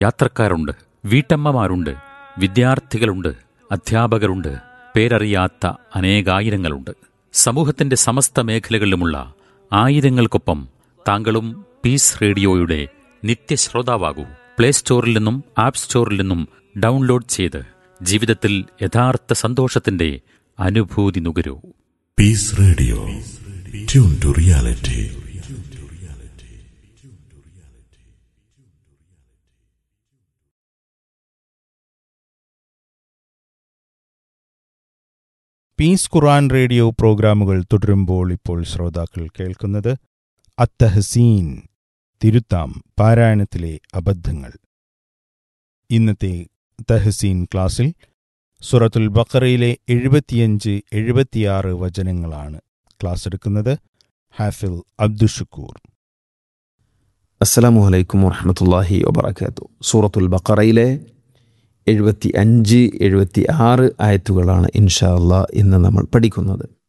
യാത്രക്കാരുണ്ട് വീട്ടമ്മമാരുണ്ട് വിദ്യാർത്ഥികളുണ്ട് അധ്യാപകരുണ്ട് പേരറിയാത്ത അനേകായിരങ്ങളുണ്ട് സമൂഹത്തിന്റെ സമസ്ത മേഖലകളിലുമുള്ള ആയിരങ്ങൾക്കൊപ്പം താങ്കളും പീസ് റേഡിയോയുടെ നിത്യശ്രോതാവാകൂ പ്ലേ സ്റ്റോറിൽ നിന്നും ആപ്പ് സ്റ്റോറിൽ നിന്നും ഡൗൺലോഡ് ചെയ്ത് ജീവിതത്തിൽ യഥാർത്ഥ സന്തോഷത്തിന്റെ അനുഭൂതി നുകരൂ Peace Radio. Tune to reality. Peace ഖുറാൻ റേഡിയോ പ്രോഗ്രാമുകൾ തുടരുമ്പോൾ ഇപ്പോൾ ശ്രോതാക്കൾ കേൾക്കുന്നത് അത്തഹസീൻ തിരുത്താം പാരായണത്തിലെ അബദ്ധങ്ങൾ ഇന്നത്തെ തഹസീൻ ക്ലാസ്സിൽ സുറത്തുൽ ബക്കറയിലെ എഴുപത്തിയഞ്ച് എഴുപത്തിയാറ് വചനങ്ങളാണ് ക്ലാസ് എടുക്കുന്നത് ഹാഫിൽ അബ്ദുഷക്കൂർ അസ്സലാമു അലൈക്കും വറഹമത്തല്ലാഹി വബർക്കാത്തു സൂറത്തുൽ ബക്കറയിലെ എഴുപത്തി അഞ്ച് എഴുപത്തി ആറ് ആയത്തുകളാണ് ഇൻഷാ അള്ളാ ഇന്ന് നമ്മൾ പഠിക്കുന്നത്